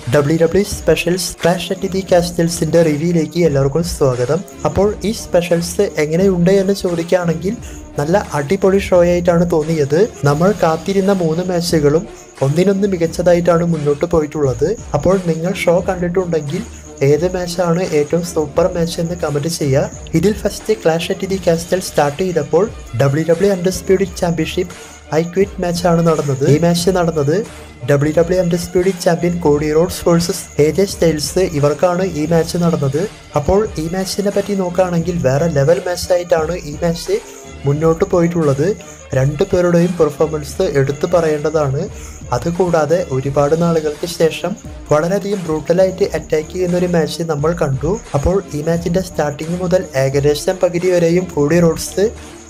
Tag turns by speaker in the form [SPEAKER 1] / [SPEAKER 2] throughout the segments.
[SPEAKER 1] W W specials clash at the കാസ്റ്റൽസിന്റെ റിവ്യൂയിലേക്ക് എല്ലാവർക്കും സ്വാഗതം അപ്പോൾ ഈ സ്പെഷ്യൽസ് എങ്ങനെയുണ്ട് എന്ന് ചോദിക്കുകയാണെങ്കിൽ നല്ല അടിപൊളി ഷോ ആയിട്ടാണ് തോന്നിയത് നമ്മൾ കാത്തിരുന്ന മൂന്ന് മാച്ചുകളും ഒന്നിനൊന്ന് മികച്ചതായിട്ടാണ് മുന്നോട്ട് പോയിട്ടുള്ളത് അപ്പോൾ നിങ്ങൾ ഷോ കണ്ടിട്ടുണ്ടെങ്കിൽ ഏത് മാച്ചാണ് ഏറ്റവും സൂപ്പർ മാച്ച് എന്ന് കമന്റ് ചെയ്യുക ഇതിൽ first clash at the castle start ചെയ്തപ്പോൾ W W undisputed championship I quit മാച്ചാണ് നടന്നത് ഈ മാച്ച് നടന്നത് W W undisputed champion Cody Rhodes versus A J Styles ഇവർക്കാണ് ഈ മാച്ച് നടന്നത് അപ്പോൾ ഈ മാച്ചിനെ പറ്റി നോക്കുകയാണെങ്കിൽ വേറെ ലെവൽ മാച്ച് ആയിട്ടാണ് ഈ മാച്ച് മുന്നോട്ട് പോയിട്ടുള്ളത് രണ്ടു പേരുടെയും പെർഫോമൻസ് എടുത്തു പറയേണ്ടതാണ് അതുകൂടാതെ ഒരുപാട് നാളുകൾക്ക് ശേഷം വളരെയധികം ബ്രൂട്ടലായിട്ട് അറ്റാക്ക് ചെയ്യുന്ന ഒരു മാച്ച് നമ്മൾ കണ്ടു അപ്പോൾ ഈ മാച്ചിന്റെ സ്റ്റാർട്ടിങ് മുതൽ ഏകദേശം പകുതി വരെയും കോഡി റോഡ്സ്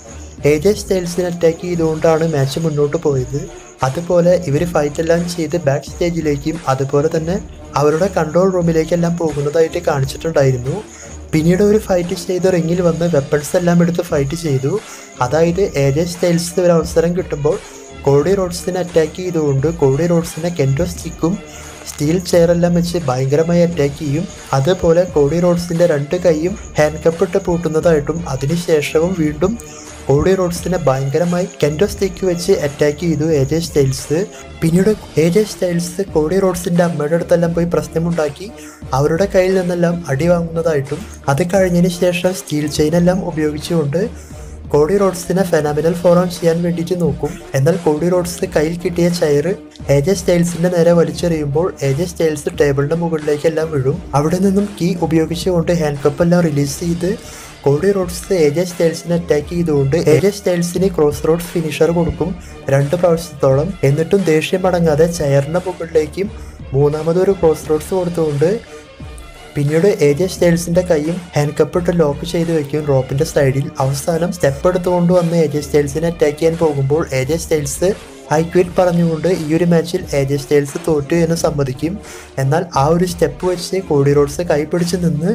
[SPEAKER 1] എ ജെ സ്റ്റൈൽസിനെ അറ്റാക്ക് ചെയ്തുകൊണ്ടാണ് മാച്ച് മുന്നോട്ട് പോയത് അതുപോലെ ഇവർ ഫൈറ്റ് എല്ലാം ചെയ്ത് ബാക്ക് സ്റ്റേജിലേക്കും അതുപോലെ തന്നെ അവരുടെ കൺട്രോൾ റൂമിലേക്കെല്ലാം പോകുന്നതായിട്ട് കാണിച്ചിട്ടുണ്ടായിരുന്നു പിന്നീട് ഒരു ഫൈറ്റ് ചെയ്ത് റിങ്ങിൽ വന്ന് വെപ്പൺസ് എല്ലാം എടുത്ത് ഫൈറ്റ് ചെയ്തു അതായത് എ ജെ സ്റ്റൈൽസിന് ഒരു അവസരം കിട്ടുമ്പോൾ കോഡി റോഡ്സിനെ അറ്റാക്ക് ചെയ്തുകൊണ്ട് കോഡി റോഡ്സിനെ കെൻഡോ സ്റ്റിക്കും സ്റ്റീൽ ചെയറെല്ലാം വെച്ച് ഭയങ്കരമായി അറ്റാക്ക് ചെയ്യും അതുപോലെ കോഡി റോഡ്സിന്റെ രണ്ട് കൈയും ഹാൻഡ് കപ്പ് ഇട്ട് പൂട്ടുന്നതായിട്ടും അതിനുശേഷവും വീണ്ടും കോഡി റോഡ്സിനെ ഭയങ്കരമായി കെൻഡോ സ്റ്റിക്ക് വെച്ച് അറ്റാക്ക് ചെയ്തു എ ജെ സ്റ്റൈൽസ് പിന്നീട് എ ജെ സ്റ്റൈൽസ് കോഡി റോഡ്സിന്റെ അമ്മയുടെ അടുത്തെല്ലാം പോയി പ്രശ്നമുണ്ടാക്കി അവരുടെ കയ്യിൽ നിന്നെല്ലാം അടി വാങ്ങുന്നതായിട്ടും അത് കഴിഞ്ഞതിന് ശേഷം സ്റ്റീൽ ചെയിനെല്ലാം ഉപയോഗിച്ചുകൊണ്ട് കോഡി റോഡ്സിനെ ഫെനാമിനൽ ഫോറം ചെയ്യാൻ വേണ്ടിയിട്ട് നോക്കും എന്നാൽ കോഡി റോഡ്സ് കയ്യിൽ കിട്ടിയ ചെയർ എ ജെ സ്റ്റൈൽസിന്റെ നേരെ വലിച്ചെറിയുമ്പോൾ എ ജെ സ്റ്റൈൽസ് ടേബിളിന്റെ മുകളിലേക്കെല്ലാം വീഴും അവിടെ നിന്നും കീ ഉപയോഗിച്ചുകൊണ്ട് ഹാൻഡ് കപ്പ് എല്ലാം റിലീസ് ചെയ്ത് കോഡി റോഡ്സ് എ ജെ സ്റ്റൈൽസിനെ അറ്റാക്ക് ചെയ്തുകൊണ്ട് എ ജെ സ്റ്റൈൽസിന് ക്രോസ് റോഡ് ഫിനിഷർ കൊടുക്കും രണ്ട് പ്രാവശ്യത്തോളം എന്നിട്ടും ദേഷ്യം അടങ്ങാതെ ചെയറിന്റെ മുകളിലേക്കും മൂന്നാമതൊരു ക്രോസ് റോഡ്സ് കൊടുത്തുകൊണ്ട് പിന്നീട് എ ജെ സ്റ്റൈൽസിന്റെ കൈയും ഹാൻഡ് കപ്പ് ഇട്ട് ലോക്ക് ചെയ്ത് വെക്കും റോപ്പിന്റെ സൈഡിൽ അവസാനം സ്റ്റെപ്പ് എടുത്തുകൊണ്ട് വന്ന് എ ജെ സ്റ്റൈൽസിനെ അറ്റാക്ക് ചെയ്യാൻ പോകുമ്പോൾ A J Styles I quit പറഞ്ഞുകൊണ്ട് ഈ ഒരു മാച്ചിൽ എ ജെ സ്റ്റൈൽസ് തോറ്റു എന്ന് സമ്മതിക്കും എന്നാൽ ആ ഒരു സ്റ്റെപ്പ് വെച്ച് കോഡി റോഡ്സ് കൈ പിടിച്ച് നിന്ന്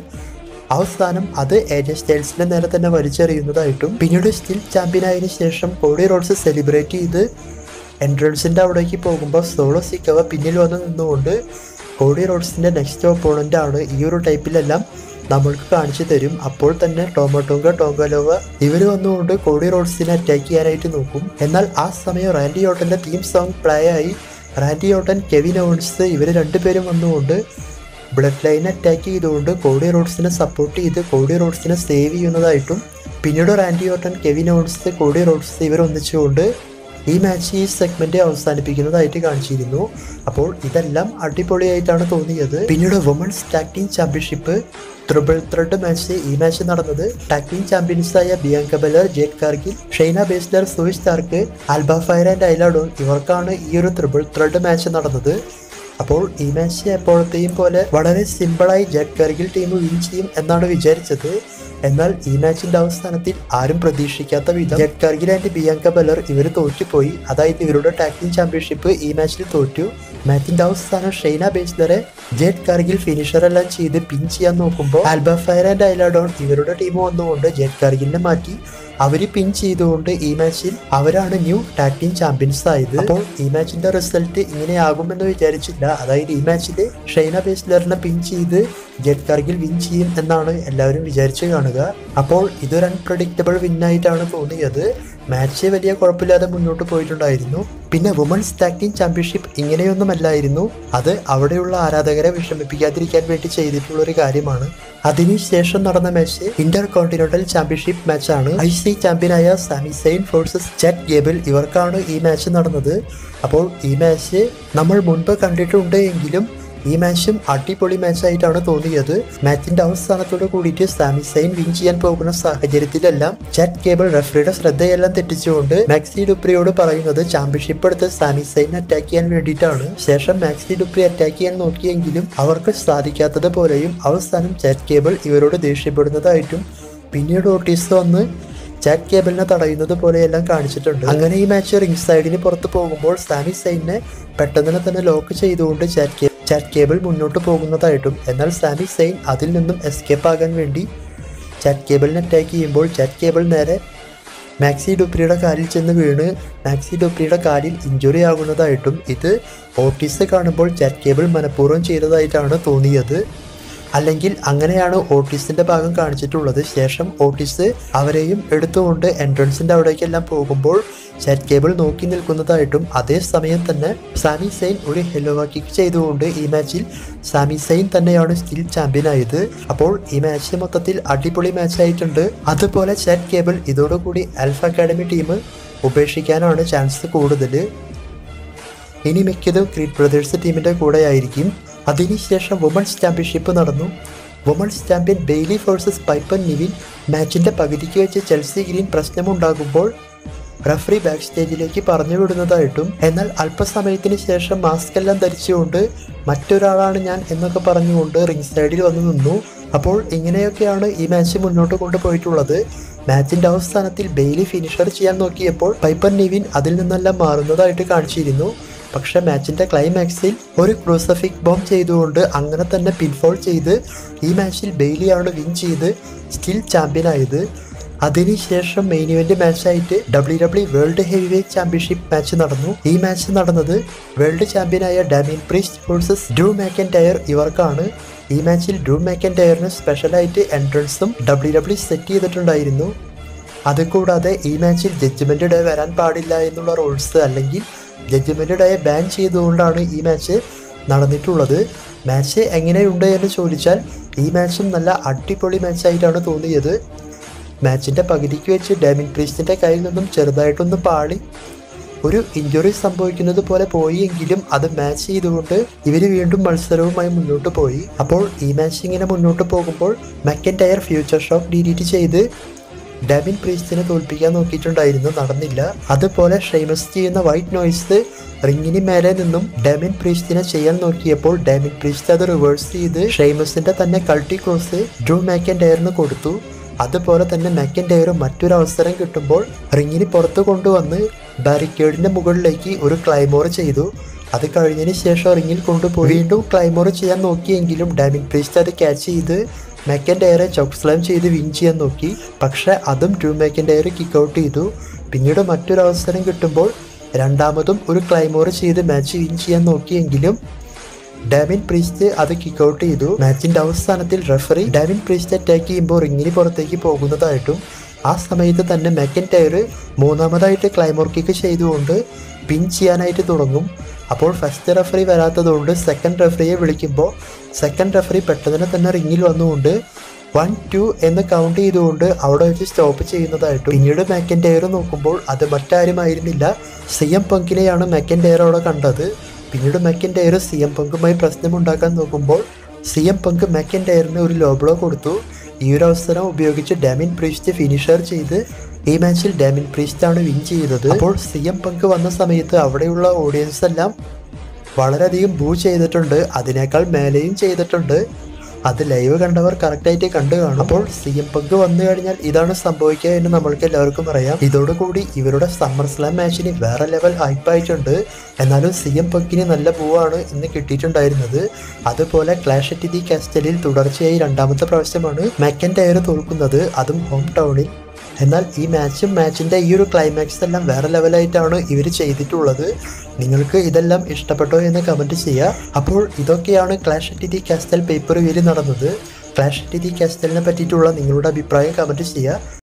[SPEAKER 1] അവസാനം അത് എ ജെ സ്റ്റൈൽസിന്റെ നേരെ തന്നെ വലിച്ചെറിയുന്നതായിട്ടും പിന്നീട് സ്റ്റിൽ ചാമ്പ്യനായതിനു ശേഷം കോഡി റോഡ്സ് സെലിബ്രേറ്റ് ചെയ്ത് എൻട്രൻസിന്റെ അവിടേക്ക് പോകുമ്പോൾ സോളോ സിക്കവ പിന്നിൽ വന്ന് നിന്നുകൊണ്ട് കോഡി റോഡ്സിന്റെ നെക്സ്റ്റ് ഓപ്പോണന്റ് ആണ് ഈ ഒരു ടൈപ്പിലെല്ലാം നമ്മൾക്ക് കാണിച്ചു തരും അപ്പോൾ തന്നെ ടോമോട്ടോങ്ക ടോങ്കലോവ ഇവർ വന്നുകൊണ്ട് കോഡി റോഡ്സിനെ അറ്റാക്ക് ചെയ്യാനായിട്ട് നോക്കും എന്നാൽ ആ സമയം റാൻഡി ഓട്ടന്റെ തീം സോങ് പ്ലേ ആയി റാൻഡി ഓട്ടൻ കെവിൻ ഓൺസ് ഇവർ രണ്ടുപേരും വന്നുകൊണ്ട് ബ്ലഡ് ലൈൻ അറ്റാക്ക് ചെയ്തുകൊണ്ട് കോഡി റോഡ്സിനെ സപ്പോർട്ട് ചെയ്ത് കോഡി റോഡ്സിനെ സേവ് ചെയ്യുന്നതായിട്ടും പിന്നീട് Randy Orton Kevin Owens Cody Rhodes ഇവർ ഒന്നിച്ചുകൊണ്ട് ഈ മാച്ച് ഈ സെഗ്മെന്റ് അവസാനിപ്പിക്കുന്നതായിട്ട് കാണിച്ചിരുന്നു അപ്പോൾ ഇതെല്ലാം അടിപൊളിയായിട്ടാണ് തോന്നിയത് പിന്നീട് women's tag team championship triple threat match ഈ മാച്ച് നടന്നത് ടാഗ് ടീം ചാമ്പ്യൻസായ Bianca Belair Jade Cargill Shayna Baszler Zoey Stark Alba Fyre and Isla Dawn ഇവർക്കാണ് ഈ ഒരു ട്രിപ്പിൾ ത്രെഡ് മാച്ച് നടന്നത് അപ്പോൾ ഈ മാച്ച് എപ്പോഴത്തെയും പോലെ വളരെ സിമ്പിളായി ജെറ്റ് കാർഗിൽ ടീം വിൻ ചെയ്യും എന്നാണ് വിചാരിച്ചത് എന്നാൽ ഈ മാച്ചിന്റെ അവസാനത്തിൽ ആരും പ്രതീക്ഷിക്കാത്ത വിധം Jade Cargill and Bianca Belair ഇവർ തോറ്റുപോയി അതായത് ഇവരുടെ ടാഗ് ടീം ചാമ്പ്യൻഷിപ്പ് ഈ മാച്ചിൽ തോറ്റു മാച്ചിന്റെ അവസാനം ഷെയ്ന ബേസ്ലറെ ജെറ്റ് കാർഗിൽ ഫിനിഷർ എല്ലാം ചെയ്ത് പിൻ ചെയ്യാൻ നോക്കുമ്പോൾ ആൽബ ഫയർ ആൻഡ് ഐലാഡോൺ ഇവരുടെ ടീം വന്നുകൊണ്ട് ജെറ്റ് കാർഗിലിനെ മാറ്റി അവര് പിൻ ചെയ്തുകൊണ്ട് ഈ മാച്ചിൽ അവരാണ് ന്യൂ ടാഗ് ടീം ചാമ്പ്യൻസ് ആയത് അപ്പോൾ ഈ മാച്ചിന്റെ റിസൾട്ട് ഇങ്ങനെയാകുമെന്ന് വിചാരിച്ചില്ല അതായത് ഈ മാച്ചിൽ ഷൈന ബേസ്ലറിനെ പിൻ ചെയ്ത് ജെറ്റ് കാർഗിൽ വിൻ ചെയ്യും എന്നാണ് എല്ലാവരും വിചാരിച്ചു കാണുക അപ്പോൾ ഇതൊരു അൺപ്രഡിക്റ്റബിൾ വിന്നായിട്ടാണ് തോന്നിയത് മാച്ച് വലിയ കുഴപ്പമില്ലാതെ മുന്നോട്ട് പോയിട്ടുണ്ടായിരുന്നു പിന്നെ വുമൺസ് ടാഗ് ടീം ചാമ്പ്യൻഷിപ്പ് ഇങ്ങനെയൊന്നുമല്ലായിരുന്നു അത് അവിടെയുള്ള ആരാധകരെ വിഷമിപ്പിക്കാതിരിക്കാൻ വേണ്ടി ചെയ്തിട്ടുള്ള ഒരു കാര്യമാണ് അതിനുശേഷം നടന്ന മാച്ച് ഇന്റർ കോണ്ടിനെന്റൽ ചാമ്പ്യൻഷിപ്പ് മാച്ചാണ് ഐ സി ചാമ്പ്യനായ Sami Zayn versus Chad Gable ഇവർക്കാണ് ഈ മാച്ച് നടന്നത് അപ്പോൾ ഈ മാച്ച് നമ്മൾ മുൻപ് കണ്ടിട്ടുണ്ട് എങ്കിലും ഈ മാച്ചും അടിപൊളി മാച്ചായിട്ടാണ് തോന്നിയത് മാച്ചിന്റെ അവസാനത്തോട് കൂടിയിട്ട് സാമി സൈൻ വിൻ ചെയ്യാൻ പോകുന്ന സാഹചര്യത്തിലെല്ലാം ചാറ്റ് കേബിൾ റഫറിയുടെ ശ്രദ്ധയെല്ലാം തെറ്റിച്ചുകൊണ്ട് മാക്സി ഡുപ്രിയോട് പറയുന്നത് ചാമ്പ്യൻഷിപ്പ് എടുത്ത് സാമി സൈൻ അറ്റാക്ക് ചെയ്യാൻ വേണ്ടിയിട്ടാണ് ശേഷം മാക്സി ഡുപ്രി അറ്റാക്ക് ചെയ്യാൻ നോക്കിയെങ്കിലും അവർക്ക് സാധിക്കാത്തത് പോലെയും അവസാനം ചാറ്റ് കേബിൾ ഇവരോട് ദേഷ്യപ്പെടുന്നതായിട്ടും പിന്നീട് ഓട്ടീസ് വന്ന് ചാറ്റ് കേബിളിനെ തടയുന്നത് പോലെയെല്ലാം കാണിച്ചിട്ടുണ്ട് അങ്ങനെ ഈ മാച്ച് റിംഗ് സൈഡിന് പുറത്ത് പോകുമ്പോൾ സാമി സൈനെ പെട്ടെന്ന് തന്നെ ലോക്ക് ചെയ്തുകൊണ്ട് ചാറ്റ് കേ ചാറ്റ് കേബിൾ മുന്നോട്ട് പോകുന്നതായിട്ടും എന്നാൽ സാമി സൈൻ അതിൽ നിന്നും എസ്കേപ്പ് ആകാൻ വേണ്ടി ചാറ്റ് കേബിളിനെ അറ്റാക്ക് ചെയ്യുമ്പോൾ ചാറ്റ് കേബിൾ നേരെ മാക്സി ഡുപ്രിയുടെ കാലിൽ ചെന്ന് വീണ് മാക്സി ഡുപ്രിയുടെ കാലിൽ ഇഞ്ചുറി ആകുന്നതായിട്ടും ഇത് ഓട്ടീസ് കാണുമ്പോൾ ജാറ്റ് കേബിൾ മനഃപൂർവ്വം ചെയ്തതായിട്ടാണ് തോന്നിയത് അല്ലെങ്കിൽ അങ്ങനെയാണ് ഓട്ടീസിന്റെ ഭാഗം കാണിച്ചിട്ടുള്ളത് ശേഷം ഓട്ടീസ് അവരെയും എടുത്തുകൊണ്ട് എൻട്രൻസിന്റെ അവിടേക്കെല്ലാം പോകുമ്പോൾ സെറ്റ് കേബിൾ നോക്കി നിൽക്കുന്നതായിട്ടും അതേസമയം തന്നെ സാമി സെയിൻ ഒരു ഹെലോവ കിക്ക് ചെയ്തുകൊണ്ട് ഈ മാച്ചിൽ സാമി സെയിൻ തന്നെയാണ് സ്റ്റിൽ ചാമ്പ്യൻ ആയത് അപ്പോൾ ഈ മാച്ച് മൊത്തത്തിൽ അടിപൊളി മാച്ച് ആയിട്ടുണ്ട് അതുപോലെ സെറ്റ് കേബിൾ ഇതോടുകൂടി അൽഫ അക്കാഡമി ടീം ഉപേക്ഷിക്കാനാണ് ചാൻസ് കൂടുതൽ ഇനി മിക്കതും ക്രീഡ് ബ്രദേഴ്സ് ടീമിന്റെ കൂടെ ആയിരിക്കും അതിനുശേഷം വുമൺസ് ചാമ്പ്യൻഷിപ്പ് നടന്നു women's champion Bayley versus Piper Niven മാച്ചിന്റെ പകുതിക്ക് വെച്ച് ചെൽസി ഗ്രീൻ പ്രശ്നമുണ്ടാകുമ്പോൾ റഫറി ബാക്ക് സ്റ്റേജിലേക്ക് പറഞ്ഞു വിടുന്നതായിട്ടും എന്നാൽ അല്പസമയത്തിന് ശേഷം മാസ്ക് എല്ലാം ധരിച്ചുകൊണ്ട് മറ്റൊരാളാണ് ഞാൻ എന്നൊക്കെ പറഞ്ഞുകൊണ്ട് റിംഗ് സൈഡിൽ വന്നു നിന്നു അപ്പോൾ ഇങ്ങനെയൊക്കെയാണ് ഈ മാച്ച് മുന്നോട്ട് കൊണ്ടുപോയിട്ടുള്ളത് മാച്ചിന്റെ അവസാനത്തിൽ ബെയിലി ഫിനിഷർ ചെയ്യാൻ നോക്കിയപ്പോൾ പൈപ്പർ നിവിൻ അതിൽ നിന്നെല്ലാം മാറുന്നതായിട്ട് കാണിച്ചിരുന്നു പക്ഷെ മാച്ചിന്റെ ക്ലൈമാക്സിൽ ഒരു ക്രൂസഫിക് ബോംബ് ചെയ്തുകൊണ്ട് അങ്ങനെ തന്നെ പിൻഫോൾ ചെയ്ത് ഈ മാച്ചിൽ ബെയിലിയാണ് വിൻ ചെയ്ത് സ്റ്റിൽ ചാമ്പ്യൻ ആയത് അതിനുശേഷം മെയിൻ ഇവന്റ് മാച്ചായിട്ട് W W world heavyweight championship match നടന്നു ഈ മാച്ച് നടന്നത് വേൾഡ് ചാമ്പ്യനായ Damian Priest versus Drew McIntyre ഇവർക്കാണ് ഈ മാച്ചിൽ ഡ്രൂ മാക്കൻ ടയറിന് സ്പെഷ്യലായിട്ട് എൻട്രൻസും ഡബ്ല്യു ഡബ്ല്യു സെറ്റ് ചെയ്തിട്ടുണ്ടായിരുന്നു അതുകൂടാതെ ഈ മാച്ചിൽ ജഡ്ജ്മെന്റ് ഡേ വരാൻ പാടില്ല എന്നുള്ള റൂൾസ് അല്ലെങ്കിൽ ജഡ്ജ്മെന്റ് ഡേ ബാൻ ചെയ്തുകൊണ്ടാണ് ഈ മാച്ച് നടന്നിട്ടുള്ളത് മാച്ച് എങ്ങനെയുണ്ട് എന്ന് ചോദിച്ചാൽ ഈ മാച്ചും നല്ല അടിപൊളി മാച്ചായിട്ടാണ് തോന്നിയത് മാച്ചിന്റെ പകുതിക്ക് വെച്ച് ഡാമിൻ ക്രിസ്റ്റിന്റെ കയ്യിൽ നിന്നും ചെറുതായിട്ടൊന്ന് പാളി ഒരു ഇഞ്ചുറി സംഭവിക്കുന്നത് പോലെ പോയി എങ്കിലും അത് മാച്ച് ചെയ്തുകൊണ്ട് ഇവർ വീണ്ടും മത്സരവുമായി മുന്നോട്ട് പോയി അപ്പോൾ ഈ മാച്ച് ഇങ്ങനെ മുന്നോട്ട് പോകുമ്പോൾ മെക്കൻ ടയർ ഫ്യൂച്ചർ ഷോക്ക് ഡിലീറ്റ് ചെയ്ത് ഡാമിൻ പ്രീസ്റ്റിനെ തോൽപ്പിക്കാൻ നോക്കിയിട്ടുണ്ടായിരുന്നു നടന്നില്ല അതുപോലെ ഷെയ്മസ് ചെയ്യുന്ന വൈറ്റ് നോയ്സ് റിങ്ങിന് മേലെ നിന്നും ഡാമിൻ പ്രീസ്റ്റിനെ ചെയ്യാൻ നോക്കിയപ്പോൾ ഡാമിൻ പ്രീസ്റ്റ് അത് റിവേഴ്സ് ചെയ്ത് ഷെയ്മസിന്റെ തന്നെ കൾട്ടി ക്രോസ് ഡ്രൂ മാക്കൻ ടയറിന് കൊടുത്തു അതുപോലെ തന്നെ മെക്കൻ ടയർ മറ്റൊരു അവസരം കിട്ടുമ്പോൾ റിങ്ങിന് പുറത്ത് കൊണ്ടുവന്ന് ബാരിക്കേഡിന്റെ മുകളിലേക്ക് ഒരു ക്ലൈമോർ ചെയ്തു അത് കഴിഞ്ഞതിന് ശേഷം റിങ്ങിൽ കൊണ്ടുപോയി വീണ്ടും ക്ലൈമോർ ചെയ്യാൻ നോക്കിയെങ്കിലും ഡാമിൻ പ്രീസ്റ്റ് അത് ക്യാച്ച് ചെയ്ത് മെക്കൻ ടയറെ ചോക്ക് സ്ലാം ചെയ്ത് വിൻ ചെയ്യാൻ നോക്കി പക്ഷെ അതും Drew McIntyre kick out ചെയ്തു പിന്നീട് മറ്റൊരു അവസരം കിട്ടുമ്പോൾ രണ്ടാമതും ഒരു ക്ലൈമോർ ചെയ്ത് മാച്ച് വിൻ ചെയ്യാൻ നോക്കിയെങ്കിലും ഡാമിൻ പ്രീസ്റ്റ് അത് കിക്ക് ഔട്ട് ചെയ്തു മാച്ചിന്റെ അവസാനത്തിൽ റെഫറി ഡാമിൻ പ്രീസ്റ്റ് അറ്റാക്ക് ചെയ്യുമ്പോൾ റിങ്ങിന് പുറത്തേക്ക് പോകുന്നതായിട്ടും ആ സമയത്ത് തന്നെ മെക്കൻ ടയർ മൂന്നാമതായിട്ട് ക്ലൈമോർ കിക്ക് ചെയ്തുകൊണ്ട് പിൻ ചെയ്യാനായിട്ട് തുടങ്ങും അപ്പോൾ ഫസ്റ്റ് റെഫറി വരാത്തതുകൊണ്ട് സെക്കൻഡ് റെഫറിയെ വിളിക്കുമ്പോൾ സെക്കൻഡ് റെഫറി പെട്ടെന്ന് തന്നെ റിങ്ങിൽ വന്നുകൊണ്ട് വൺ ടു എന്ന് കൗണ്ട് ചെയ്തുകൊണ്ട് അവിടെ വെച്ച് സ്റ്റോപ്പ് ചെയ്യുന്നതായിട്ടും പിന്നീട് മെക്കൻ ടയർ നോക്കുമ്പോൾ അത് മറ്റാരുമായിരുന്നില്ല സി എം പങ്കിനെയാണ് മെക്കൻ ടയർ അവിടെ കണ്ടത് പിന്നീട് മെക്കൻ ടയർ സി എം പങ്കുമായി പ്രശ്നമുണ്ടാക്കാൻ നോക്കുമ്പോൾ സി എം പങ്ക് മെക്കൻ ടയറിന് ഒരു ലോബ്ലോ കൊടുത്തു ഈ ഒരു അവസരം ഉപയോഗിച്ച് ഡാമിൻ പ്രീസ്റ്റ് ഫിനിഷർ ചെയ്ത് ഈ മാച്ചിൽ ഡാമിൻ പ്രീസ്റ്റ് ആണ് വിൻ ചെയ്തത് അപ്പോൾ സി എം പങ്ക് വന്ന സമയത്ത് അവിടെയുള്ള ഓഡിയൻസ് എല്ലാം വളരെയധികം ബൂ ചെയ്തിട്ടുണ്ട് അതിനേക്കാൾ മേലെയും ചെയ്തിട്ടുണ്ട് അത് ലൈവ് കണ്ടവർ കറക്റ്റായിട്ട് കണ്ടു കാണും അപ്പോൾ സി എം പങ്ക് വന്നു കഴിഞ്ഞാൽ ഇതാണ് സംഭവിക്കുക എന്ന് നമ്മൾക്ക് എല്ലാവർക്കും അറിയാം ഇതോടുകൂടി ഇവരുടെ സമ്മർ സ്ലാം മാച്ചിന് വേറെ ലെവൽ ഹൈപ്പായിട്ടുണ്ട് എന്നാലും സി എം പങ്കിന് നല്ല പൂവാണ് ഇന്ന് കിട്ടിയിട്ടുണ്ടായിരുന്നത് അതുപോലെ ക്ലാഷ് അറ്റ് ദി കാസ്റ്റലിൽ തുടർച്ചയായി രണ്ടാമത്തെ പ്രാവശ്യമാണ് മെക്കൻ ടയർ തോൽക്കുന്നത് അതും ഹോം ടൗണിൽ എന്നാൽ ഈ മാച്ചും മാച്ചിന്റെ ഈ ഒരു ക്ലൈമാക്സ് എല്ലാം വേറെ ലെവലായിട്ടാണ് ഇവർ ചെയ്തിട്ടുള്ളത് നിങ്ങൾക്ക് ഇതെല്ലാം ഇഷ്ടപ്പെട്ടോ എന്ന് കമന്റ് ചെയ്യുക അപ്പോൾ ഇതൊക്കെയാണ് ക്ലാഷ് അറ്റ് ദി കാസ്റ്റൽ പേപ്പർ വ്യൂവിൽ നടന്നത് ക്ലാഷ് അറ്റ് ദി കാസ്റ്റലിനെ പറ്റിയിട്ടുള്ള നിങ്ങളുടെ അഭിപ്രായം കമന്റ് ചെയ്യുക